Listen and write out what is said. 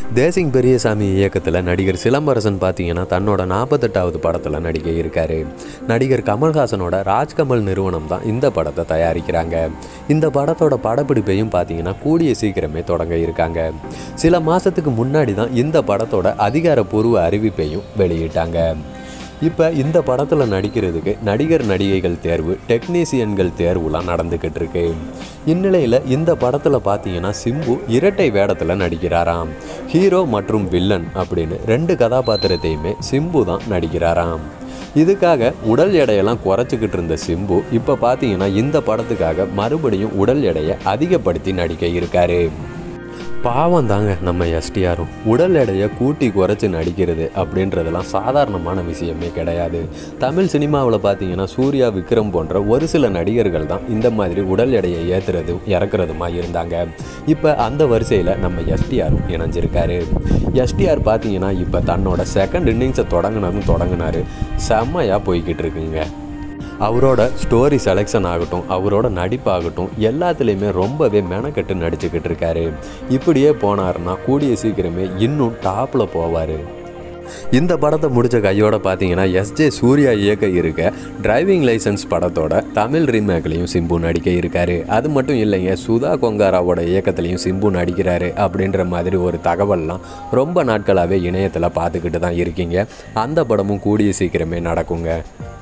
தேசிங் பெரியசாமி இயக்கத்தில் நடிகர் சிலம்பரசன் பார்த்தீங்கன்னா தன்னோட நாற்பத்தெட்டாவது படத்தில் நடிக்க இருக்காரு நடிகர் கமல்ஹாசனோட ராஜ்கமல் நிறுவனம் தான் இந்த படத்தை தயாரிக்கிறாங்க இந்த படத்தோட படப்பிடிப்பையும் பார்த்தீங்கன்னா கூடிய சீக்கிரமே தொடங்க இருக்காங்க சில மாதத்துக்கு முன்னாடி தான் இந்த படத்தோட அதிகாரப்பூர்வ அறிவிப்பையும் வெளியிட்டாங்க இப்போ இந்த படத்தில் நடிக்கிறதுக்கு நடிகர் நடிகைகள் தேர்வு டெக்னீசியன்கள் தேர்வுலாம் நடந்துக்கிட்டு இருக்கு இந்நிலையில் இந்த படத்தில் பார்த்தீங்கன்னா சிம்பு இரட்டை வேடத்தில் நடிக்கிறாராம் ஹீரோ மற்றும் வில்லன் அப்படின்னு ரெண்டு கதாபாத்திரத்தையுமே சிம்பு தான் நடிக்கிறாராம் இதுக்காக உடல் எடையெல்லாம் குறைச்சிக்கிட்டு இருந்த சிம்பு இப்போ பார்த்தீங்கன்னா இந்த படத்துக்காக மறுபடியும் உடல் எடையை அதிகப்படுத்தி நடிக்க இருக்காரு பாவம் தாங்க நம்ம எஸ்டிஆரும் உடல் எடையை கூட்டி குறைச்சி நடிக்கிறது அப்படின்றதெல்லாம் சாதாரணமான விஷயமே கிடையாது தமிழ் சினிமாவில் பார்த்தீங்கன்னா சூர்யா விக்ரம் போன்ற ஒரு சில நடிகர்கள் தான் இந்த மாதிரி உடல் எடையை ஏற்றுறது இறக்குறதுமா இருந்தாங்க இப்போ அந்த வரிசையில் நம்ம எஸ்டிஆரும் இணைஞ்சிருக்காரு எஸ்டிஆர் பார்த்தீங்கன்னா இப்போ தன்னோட செகண்ட் இன்னிங்ஸை தொடங்கினதும் தொடங்கினாரு செம்மையாக போய்கிட்டு இருக்குங்க அவரோட ஸ்டோரி செலெக்ஷன் ஆகட்டும் அவரோட நடிப்பாகட்டும் எல்லாத்துலேயுமே ரொம்பவே மெனக்கெட்டு நடிச்சுக்கிட்டு இருக்காரு இப்படியே போனாருன்னா கூடிய சீக்கிரமே இன்னும் டாப்பில் போவார் இந்த படத்தை முடித்த கையோட பார்த்தீங்கன்னா எஸ்ஜே சூர்யா இயக்க இருக்க டிரைவிங் லைசன்ஸ் படத்தோட தமிழ் ரீமேக்லையும் சிம்பு நடிக்க இருக்காரு அது மட்டும் இல்லைங்க சுதா கொங்காராவோட இயக்கத்துலையும் சிம்பு நடிக்கிறாரு அப்படின்ற மாதிரி ஒரு தகவல்லாம் ரொம்ப நாட்களாகவே இணையத்தில் பார்த்துக்கிட்டு தான் இருக்கீங்க அந்த படமும் கூடிய சீக்கிரமே நடக்குங்க